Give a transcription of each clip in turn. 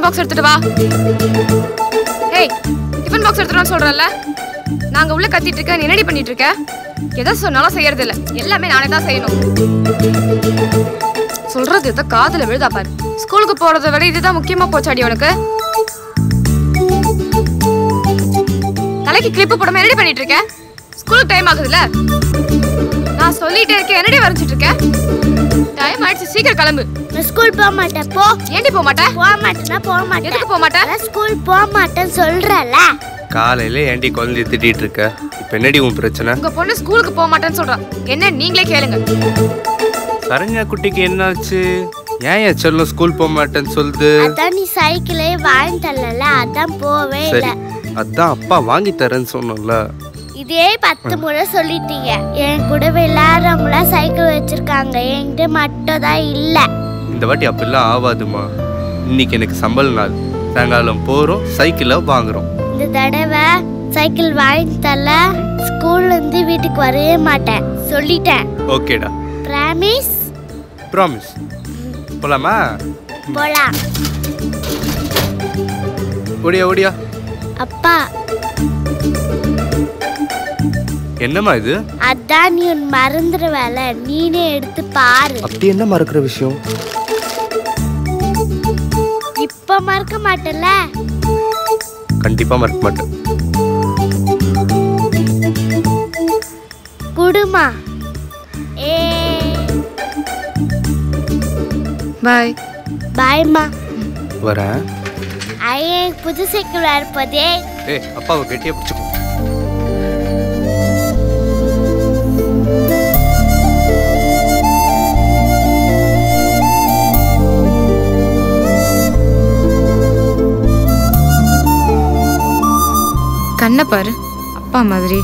Box எடுத்துட்டு வா ஏய் டிஃபன் பாக்ஸ் எடுத்துட்டு வான்னு சொல்றேன்ல நாங்க உள்ள கத்திட்டு இருக்க நீ என்னடி பண்ணிட்டு இருக்க எதை சொன்னாலும் செய்யறது இல்ல எல்லாமே நானே தான் செய்யணும் சொல்றது எதை காதுல விழுதா பாரு ஸ்கூலுக்கு போறதை விட இதுதான் முக்கியமா போச்சாடி உனக்கு தலைக்கு கிளிப்பு போடாம என்னடி பண்ணிட்டு இருக்க ஸ்கூலுக்கு டைம் ஆகுதுல்ல நான் சொல்லிட்டே இருக்கேன் என்னடி வரைஞ்சிட்டு இருக்க டைம் ஆயிடுச்சு சீக்கிரம் கிளம்பு நான் ஸ்கூல் போக மாட்டேன் போ ஏண்டி போக மாட்டேன் போக மாட்டேன்னா போக மாட்டேன் எதுக்கு போக மாட்டேன் அதான் ஸ்கூல் போக மாட்டேன்னு சொல்றல காலையில ஏன்டி குழந்தைய திட்டிட்டு இருக்க இப்ப என்னடி உன் பிரச்சனை உங்க பொண்ணு ஸ்கூலுக்கு போக மாட்டேன்னு சொல்றா என்ன நீங்களே கேளுங்க சரண்யா குட்டிக்கு என்னாச்சு ஏன் என் செல்லம் ஸ்கூல் போக மாட்டேன்னு சொல்லுது அதான் நீ சைக்கிளே வாங்கி தரல அதான் போவே சரி இல்ல அதான் அப்பா வாங்கி தரேன்னு சொன்னோம்ல இதே பத்து முறை சொல்லிட்டீங்க என் கூட விளையாடுறவங்களாம் சைக்கிள் வச்சிருக்காங்க என்கிட்ட மட்டும் தான் இல்ல இந்த வாட்டி அப்படிலாம் ஆகாதுமா இன்னைக்கு எனக்கு சம்பள நாள் சாயங்காலம் போறோம் சைக்கிளை வாங்குறோம் இந்த தடவை சைக்கிள் வாங்கி தரல ஸ்கூல்ல இருந்து வீட்டுக்கு வரவே மாட்டேன் சொல்லிட்டேன் ஓகேடா பிராமிஸ் ப்ராமிஸ் போலாமா போலாம் ஓடியா ஓடியா அப்பா என்னம்மா இது அதான் நீ உன் மறந்துடுவேல நீனே எடுத்து பாரு அப்படி என்ன மறக்கிற விஷயம் இப்ப மறக்க மாட்டேன்ல கண்டிப்பா மறக்க மாட்டேன் குடுமா ஏ பாய் பாய்மா வரேன் ஐயே புது சைக்கிள் வரப்போதே ஏய் அப்பாவை கெட்டியா பிடிச்சிக்கோ கண்ணை பாரு அப்பா மாதிரி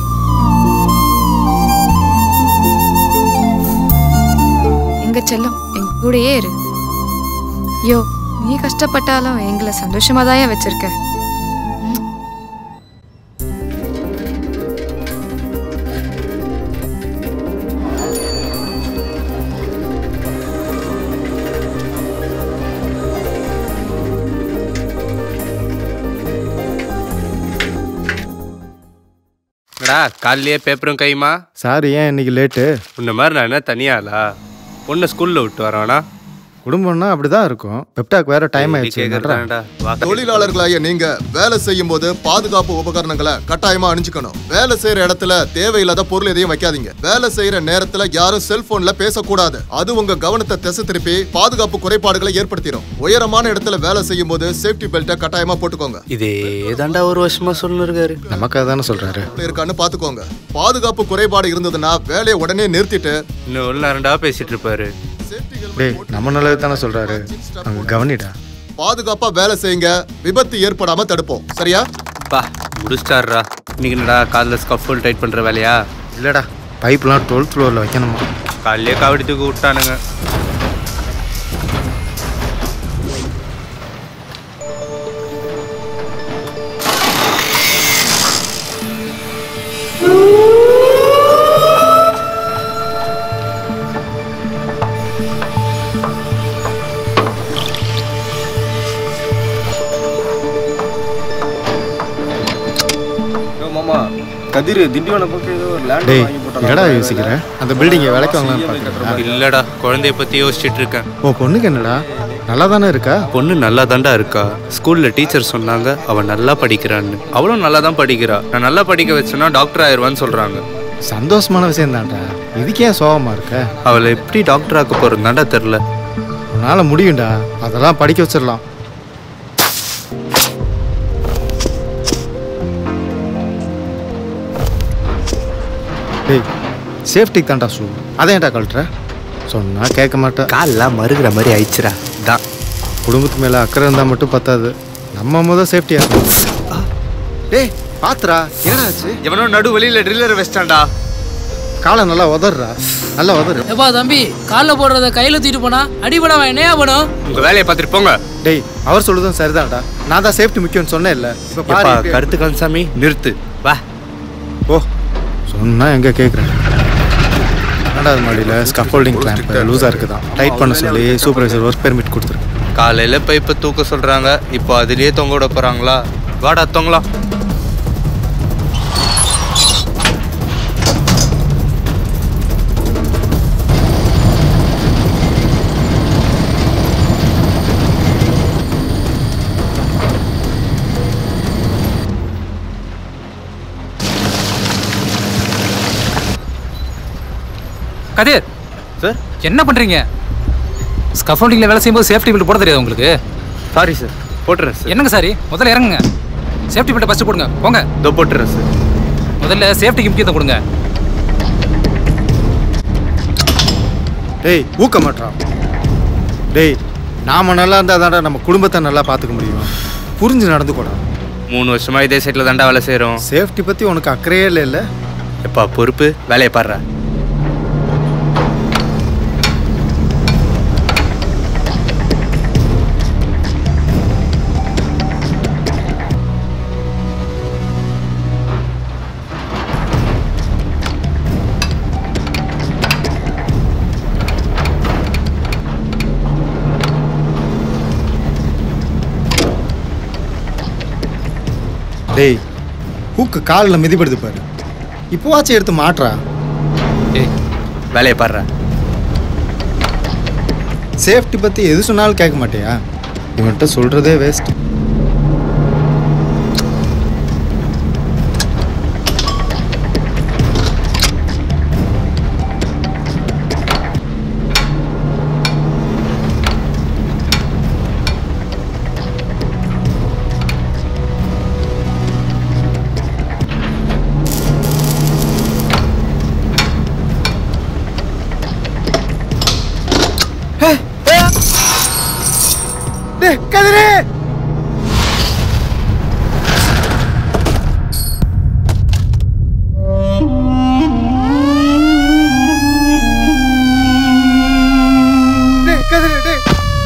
எங்க செல்லம் எங்க கூடயே இரு யோ நீ கஷ்டப்பட்டாலும் எங்களை சந்தோஷமா தான் வச்சிருக்க ம். என்னடா காலையிலேயே பேப்பரும் கையுமா சார் ஏன் இன்னைக்கு லேட்டு உன்ன மாதிரி நான் என்ன தனியாளா பொண்ணை ஸ்கூல்ல விட்டு வரானா குடும்பம்னா அப்படிதான் இருக்கும் பெப்டாக் வேற டைம் ஆயிடுச்சு நட்றா. கேட்கறதாண்டா வா தொழிலாளர்களாகிய நீங்க வேலை செய்யும் போது பாதுகாப்பு உபகரணங்களை கட்டாயமா அணிஞ்சுக்கணும் வேலை செய்யற இடத்துல தேவையில்லாத பொருள் எதையும் வைக்காதீங்க வேலை செய்யற நேரத்துல யாரும் செல்போன்ல பேசக்கூடாது அது உங்க கவனத்தை திசை திருப்பி பாதுகாப்பு குறைபாடுகளை ஏற்படுத்திடும் உயரமான இடத்துல வேலை செய்யும் போது சேஃப்டி பெல்ட்டை கட்டாயமா போட்டுக்கோங்க இதே தாண்டா ஒரு வருஷமா சொல்லிருக்காரு நமக்காக தானே சொல்றாரு இருக்கான்னு பாத்துக்கோங்க பாதுகாப்பு குறைபாடு இருந்ததுன்னா வேலையை உடனே நிறுத்திட்டு இன்னும் ஒரு நேரம்டா பேசிட்டு இருப்பாரு சேஃப்டி டேய் நம்ம நல்லது தானே சொல்றாரு அங்க கவனிடா பாதுகாப்பா வேலை செய்யுங்க விபத்து ஏற்படாம தடுப்போம் சரியா பா முடிச்சிட்டாருடா இன்னைக்கு என்னடா காலில் ஸ்கஃபோல் டைட் பண்ற வேலையா இல்லடா பைப்லாம் டுவெல்த் ஃப்ளோரில் வைக்கணுமா காலையிலே காவடி தூக்கி விட்டானுங்க மாமா கதிர் திண்டிவனம் பக்கம் ஏதோ ஒரு லேண்ட் டேய் வாங்கி போட்டாங்க என்னடா யோசிக்கிற அந்த பில்டிங்கை விலைக்கு வாங்கலாம்னு பார்க்குறா இல்லடா குழந்தைய பத்தி யோசிச்சுட்டு இருக்கேன் ஓ பொண்ணுக்கு என்னடா நல்லா தானே இருக்கா பொண்ணு நல்லா தாண்டா இருக்கா ஸ்கூல்ல டீச்சர் சொன்னாங்க அவ நல்லா படிக்கிறான்னு அவளும் நல்லா தான் படிக்கிறா நான் நல்லா படிக்க வச்சேன்னா டாக்டர் ஆயிடுவான்னு சொல்றாங்க சந்தோஷமான விஷயம் தான்டா இதுக்கே சோகமா இருக்க அவளை எப்படி டாக்டர் ஆக்க போறது தாண்டா தெரில உன்னால முடியும்டா அதெல்லாம் படிக்க வச்சிடலாம் டேய் சேஃப்டிக்கு தான்டா ஷூ அதை ஏன்டா கழட்டுற சொன்னா கேட்க மாட்டேன் கால்லாம் மறுகிற மாதிரி ஆயிடுச்சுடா தான் குடும்பத்து மேல அக்கறை இருந்தா மட்டும் பத்தாது நம்ம முத சேஃப்டியா இருக்கணும் டேய் பாத்துடா என்னடா ஆச்சு எவனோ நடு வழியில ட்ரில்லர் வச்சிட்டான்டா காலை நல்லா உதறா நல்லா உதறு எப்பா தம்பி காலில் போடுறத கையில் தூக்கிட்டு போனா அடிபடாம என்னையா பண்ணும் உங்க வேலையை பார்த்துட்டு போங்க டேய் அவர் சொல்றதும் சரிதான்டா நான் தான் சேஃப்டி முக்கியம்னு சொன்னேன் இல்ல இப்ப பாரு எப்பா, எப்படி- கருத்து கன்சாமி நிறுத்து வா ஓ சொன்னா எங்க கேக்குறேன் ரெண்டாவது மாடியில் ஸ்கஃபோல்டிங் கிளாம்ப் லூஸாக இருக்குதான் டைட் பண்ண சொல்லி சூப்பர்வைசர் ஒர்க் பெர்மிட் கொடுத்துருக்கு காலையில பைப்பை தூக்க சொல்றாங்க இப்போ அதுலயே தொங்க விட போறாங்களா வாடா தொங்கலாம் கதிர் சார் என்ன பண்றீங்க ஸ்கஃபோல்டிங்ல வேலை செய்யும்போது சேஃப்டி பெல்ட் போட தெரியாது உங்களுக்கு சாரி சார் போட்டுறேன் சார் என்னங்க சாரி முதல்ல இறங்குங்க சேஃப்டி பெல்ட் ஃபர்ஸ்ட் போடுங்க போங்க இதோ போட்டுறேன் சார் முதல்ல சேஃப்டிக்கு முக்கியத்துவம் கொடுங்க டேய் ஊக்க மாட்டான் டேய் நாம நல்லா இருந்தால் தான்டா நம்ம குடும்பத்தை நல்லா பார்த்துக்க முடியும் புரிஞ்சு நடந்துக்கூடாது மூணு வருஷமா இதே சைட்டில் தாண்டா வேலை செய்கிறோம் சேஃப்டி பற்றி உனக்கு அக்கறையே இல்லை இல்லை எப்பா பொறுப்பு வேலையை பாடுறா டேய் ஹூக்கு காலில் மிதிப்படுது பாரு இப்போவாச்சும் எடுத்து மாட்றா ஏய் வேலையை பாடுறா சேஃப்டி பற்றி எது சொன்னாலும் கேட்க மாட்டியா இவன்கிட்ட சொல்கிறதே வேஸ்ட் டேய் கதிரே டேய் கதிரே டேய்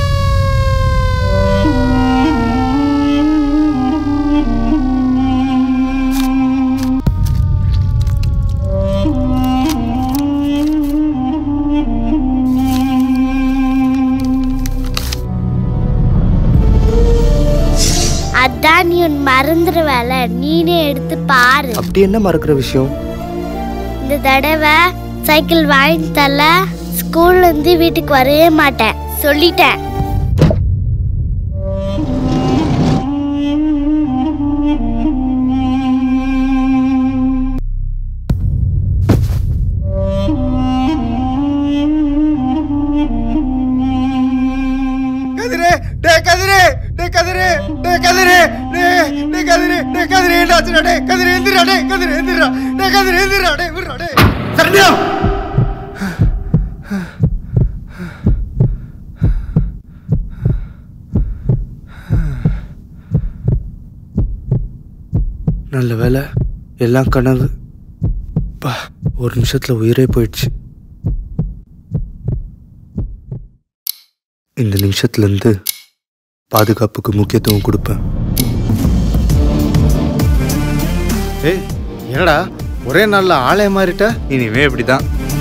அதான் நீ உன் மறந்துடுவேல நீனே எடுத்து பாரு அப்படி என்ன மறக்கிற விஷயம் இந்த தடவை சைக்கிள் வாங்கி தரல ஸ்கூல்ல இருந்து வீட்டுக்கு வரவே மாட்டேன் சொல்லிட்டேன் கதிரே டேய் கதிரே டேய் கதிரே டேய் கதிரே டேய் டேய் கதிரே டேய் கதிரே என்னாச்சுடா டேய் கதிரே எந்திரா டேய் கதிரே எந்திரா டேய் கதிரே எந்திரா டேய் விடுறா டேய் சரண்யா நல்ல வேலை எல்லாம் கனவு பா ஒரு நிமிஷத்தில் உயிரே போயிடுச்சு இந்த நிமிஷத்துலேருந்து பாதுகாப்புக்கு முக்கியத்துவம் கொடுப்பேன் ஏய் என்னடா ஒரே நாள்ல ஆளே மாறிட்ட இனிமே இப்படி தான்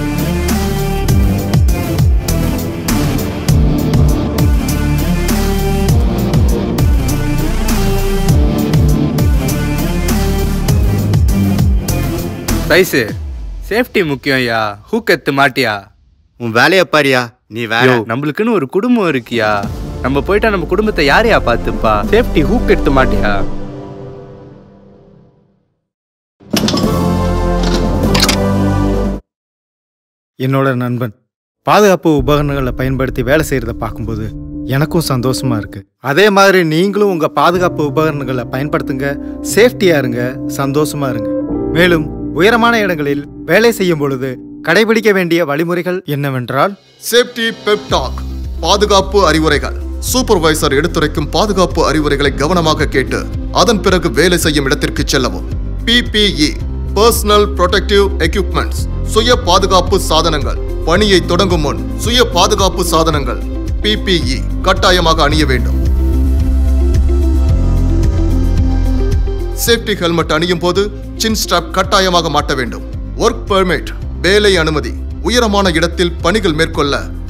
சைஸு சேஃப்டி முக்கியம் யா ஹூக் எத்து மாட்டியா உன் வேலையை பாரியா நீ வேற யோ, நம்மளுக்குன்னு ஒரு குடும்பம் இருக்கியா நம்ம போயிட்டா நம்ம குடும்பத்தை யாரையா பார்த்துப்பா சேஃப்டி ஹூக் எடுத்து மாட்டியா என்னோட நண்பன் பாதுகாப்பு உபகரணங்களை பயன்படுத்தி வேலை செய்கிறத பார்க்கும்போது எனக்கும் சந்தோஷமா இருக்கு அதே மாதிரி நீங்களும் உங்க பாதுகாப்பு உபகரணங்களை பயன்படுத்துங்க சேஃப்டியா இருங்க சந்தோஷமா இருங்க மேலும் உயரமான இடங்களில் வேலை செய்யும் பொழுது கடைபிடிக்க வேண்டிய வழிமுறைகள் என்னவென்றால் சேஃப்டி பெப்டாக் பாதுகாப்பு அறிவுரைகள் சூப்பர்வைசர் எடுத்துரைக்கும் பாதுகாப்பு அறிவுரைகளை கவனமாக கேட்டு அதன் பிறகு வேலை செய்யும் இடத்திற்கு செல்லவும் பிபிஇ பர்சனல் ப்ரொடெக்டிவ் எக்யூப்மெண்ட்ஸ் சுய பாதுகாப்பு சாதனங்கள் பணியை தொடங்கும் முன் சுய பாதுகாப்பு சாதனங்கள் பிபிஇ கட்டாயமாக அணிய வேண்டும் சேஃப்டி ஹெல்மெட் அணியும் போது சின் ஸ்ட்ராப் கட்டாயமாக மாட்ட வேண்டும் ஒர்க் பெர்மிட் வேலை அனுமதி உயரமான இடத்தில் பணிகள் மேற்கொள்ள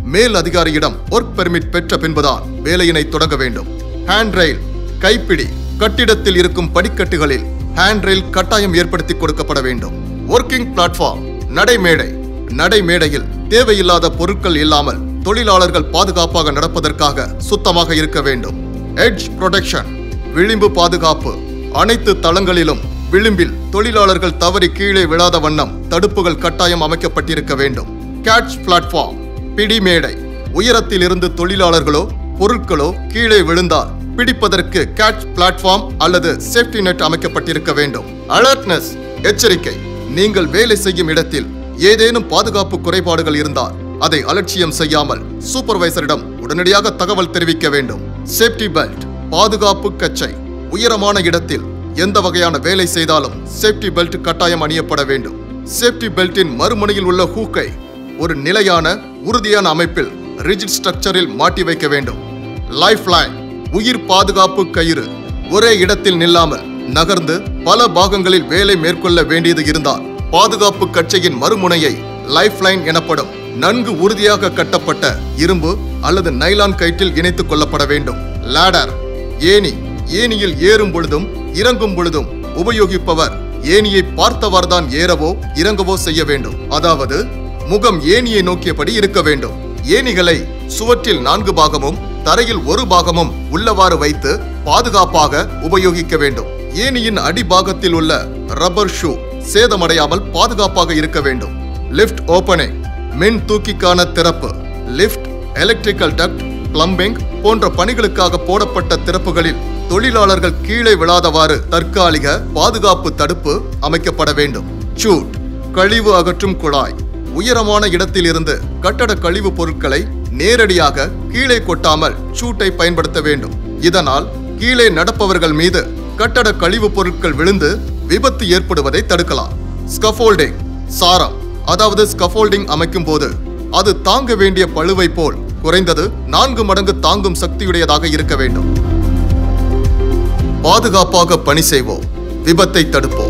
மேல் அதிகாரியிடம் ஒர்க் பெர்மிட் பெற்ற பின்புதான் வேலையினை தொடங்க வேண்டும் ஹேண்ட் ரயில் கைப்பிடி கட்டிடத்தில் இருக்கும் படிக்கட்டுகளில் ஹேண்ட் ரயில் கட்டாயம் ஏற்படுத்தி கொடுக்கப்பட வேண்டும் ஒர்க்கிங் பிளாட்ஃபார்ம் நடைமேடை நடைமேடையில் தேவையில்லாத பொருட்கள் இல்லாமல் தொழிலாளர்கள் பாதுகாப்பாக நடப்பதற்காக சுத்தமாக இருக்க வேண்டும் எட்ஜ் ப்ரொடெக்ஷன் விளிம்பு பாதுகாப்பு அனைத்து தளங்களிலும் விளிம்பில் தொழிலாளர்கள் தவறி கீழே விழாத வண்ணம் தடுப்புகள் கட்டாயம் அமைக்கப்பட்டிருக்க வேண்டும் கேட்ச் பிளாட்ஃபார்ம் பிடி மேடை உயரத்தில் இருந்து தொழிலாளர்களோ பொருட்களோ கீழே விழுந்தால் பிடிப்பதற்கு கேட்ச் பிளாட்ஃபார்ம் அல்லது சேஃப்டி நெட் அமைக்கப்பட்டிருக்க வேண்டும் அலர்ட்னஸ் எச்சரிக்கை நீங்கள் வேலை செய்யும் இடத்தில் ஏதேனும் பாதுகாப்பு குறைபாடுகள் இருந்தால் அதை அலட்சியம் செய்யாமல் சூப்பர்வைசரிடம் உடனடியாக தகவல் தெரிவிக்க வேண்டும் சேஃப்டி பெல்ட் பாதுகாப்பு கச்சை உயரமான இடத்தில் எந்த வகையான வேலை செய்தாலும் சேஃப்டி பெல்ட் கட்டாயம் அணியப்பட வேண்டும் சேஃப்டி பெல்ட்டின் மறுமுனையில் உள்ள ஹூக்கை ஒரு நிலையான உறுதியான அமைப்பில் ரிஜிட் ஸ்ட்ரக்சரில் மாட்டி வைக்க வேண்டும் லைஃப் லைன் உயிர் பாதுகாப்பு கயிறு ஒரே இடத்தில் நில்லாமல் நகர்ந்து பல பாகங்களில் வேலை மேற்கொள்ள வேண்டியது இருந்தால் பாதுகாப்பு கச்சையின் மறுமுனையை லைஃப் லைன் எனப்படும் நன்கு உறுதியாக கட்டப்பட்ட இரும்பு அல்லது நைலான் கயிற்றில் இணைத்துக் கொள்ளப்பட வேண்டும் லேடர் ஏணி ஏணியில் ஏறும் பொழுதும் இறங்கும் பொழுதும் உபயோகிப்பவர் ஏணியை பார்த்தவாறுதான் ஏறவோ இறங்கவோ செய்ய வேண்டும் அதாவது முகம் ஏணியை நோக்கியபடி இருக்க வேண்டும் ஏணிகளை சுவற்றில் நான்கு பாகமும் தரையில் ஒரு பாகமும் உள்ளவாறு வைத்து பாதுகாப்பாக உபயோகிக்க வேண்டும் ஏணியின் அடிபாகத்தில் உள்ள ரப்பர் ஷூ சேதமடையாமல் பாதுகாப்பாக இருக்க வேண்டும் லிஃப்ட் ஓபனிங் மின் தூக்கிக்கான திறப்பு லிஃப்ட் எலக்ட்ரிக்கல் டக்ட் பிளம்பிங் போன்ற பணிகளுக்காக போடப்பட்ட திறப்புகளில் தொழிலாளர்கள் கீழே விழாதவாறு தற்காலிக பாதுகாப்பு தடுப்பு அமைக்கப்பட வேண்டும் சூட் கழிவு அகற்றும் குழாய் உயரமான இடத்திலிருந்து கட்டட கழிவுப் பொருட்களை நேரடியாக கீழே கொட்டாமல் சூட்டை பயன்படுத்த வேண்டும் இதனால் கீழே நடப்பவர்கள் மீது கட்டட கழிவுப் பொருட்கள் விழுந்து விபத்து ஏற்படுவதை தடுக்கலாம் ஸ்கஃபோல்டிங் சாரம் அதாவது ஸ்கஃபோல்டிங் அமைக்கும் போது அது தாங்க வேண்டிய பளுவை போல் குறைந்தது நான்கு மடங்கு தாங்கும் சக்தியுடையதாக இருக்க வேண்டும் பாதுகாப்பாக பணி செய்வோம் விபத்தை தடுப்போம்